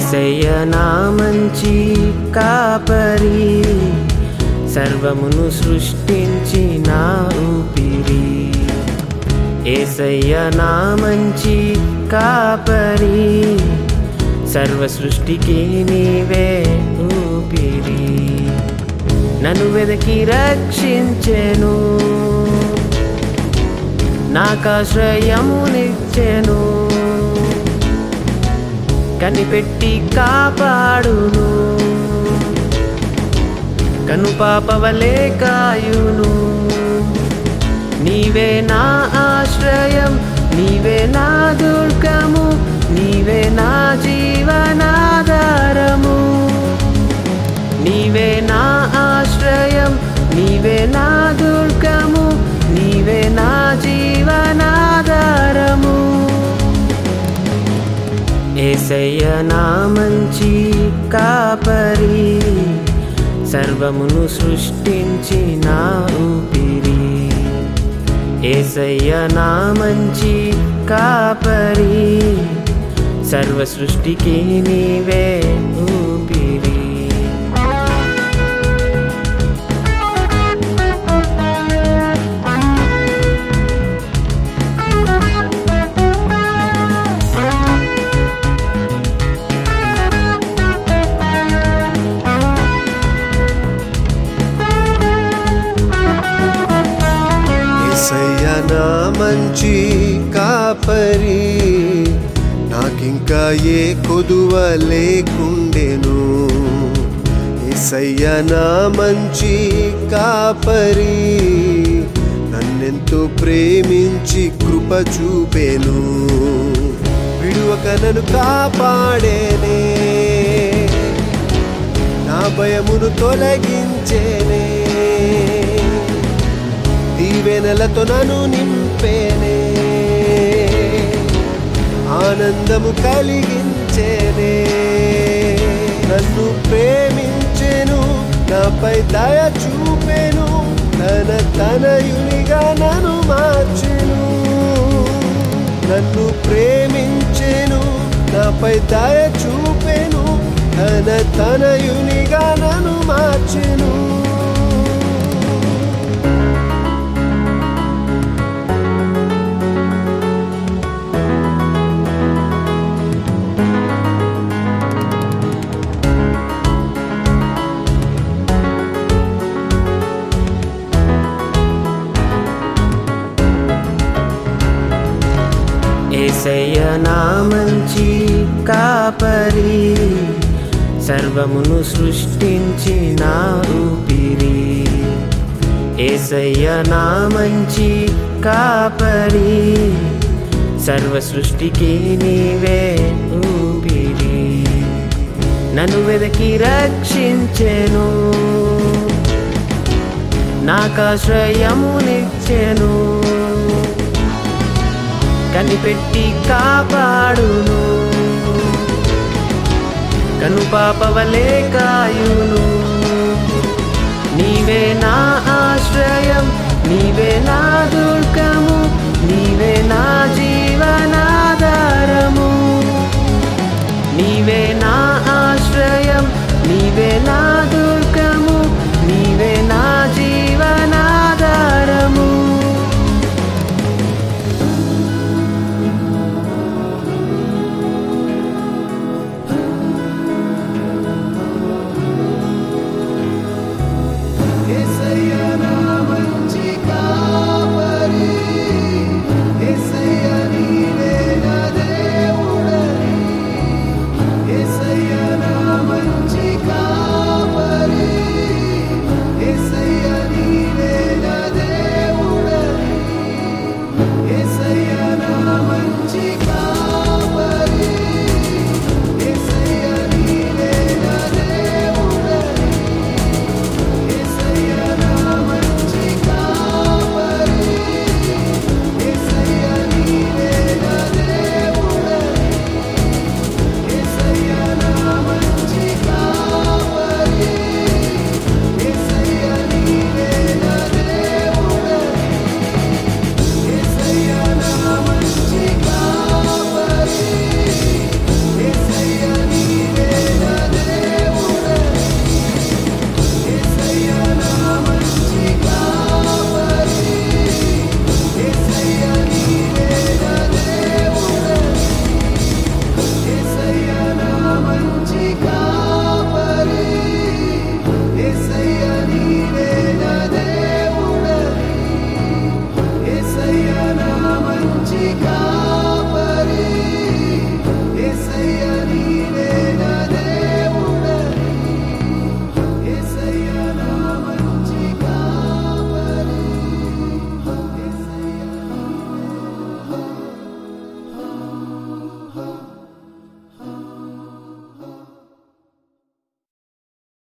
ఏసయ్య నా మంచి కాపరి సర్వమును సృష్టించి నా ఊపిరి ఏసయ్య నా మంచి కాపరి సర్వ సృష్టికి నీవే ఊపిరి నన్ను వెదకి రక్షించెను నాకాశ్రయమునిచ్చెను కనిపెట్టి కాపాడును కను పాపవలే కాయును నీవే నా ఆశ్రయం నీవే నా దుర్గము నీవే నా జీవనాధారము నీవే నా ఆశ్రయం నీవే నా దుర్గము నీవే నా జీవనాధారము ఏసయ్య నా మంచి కాపరి సర్వమును సృష్టించి నా ఊపిరి ఏసయ్య నా మంచి కాపరి సర్వ సృష్టికి నీవే ఊపిరి ఏసయ్య నా మంచి కాపరి నాకింకా ఏ కొదువ లేకుండెను ఏసయ్య నా మంచి కాపరి నన్నెంతో ప్రేమించి కృప చూపెను విడువక నన్ను కాపాడేనే నా భయమును తొలగించేనే దీవెనలతో నన్ను నింపేనే ఆనందము కలిగించేనే నన్ను ప్రేమించెను నాపై దయ చూపెను తన తనయునిగా నన్ను మార్చెను నన్ను ప్రేమించెను నాపై దయ చూపెను తన తనయునిగా నన్ను మార్చెను ఏసయ్య నా మంచి కాపరి సర్వమును సృష్టించి నా ఊపిరి ఏసయ్య నా మంచి కాపరి సర్వ సృష్టికి నీవే ఊపిరి నన్ను వెదకి రక్షించెను నాకాశ్రయమునిచ్చెను కనిపెట్టి కాపాడును కను పాపవలే కాయును నీవే నా ఆశ్రయం నీవే నా దుర్గము నీవే నా జీవనా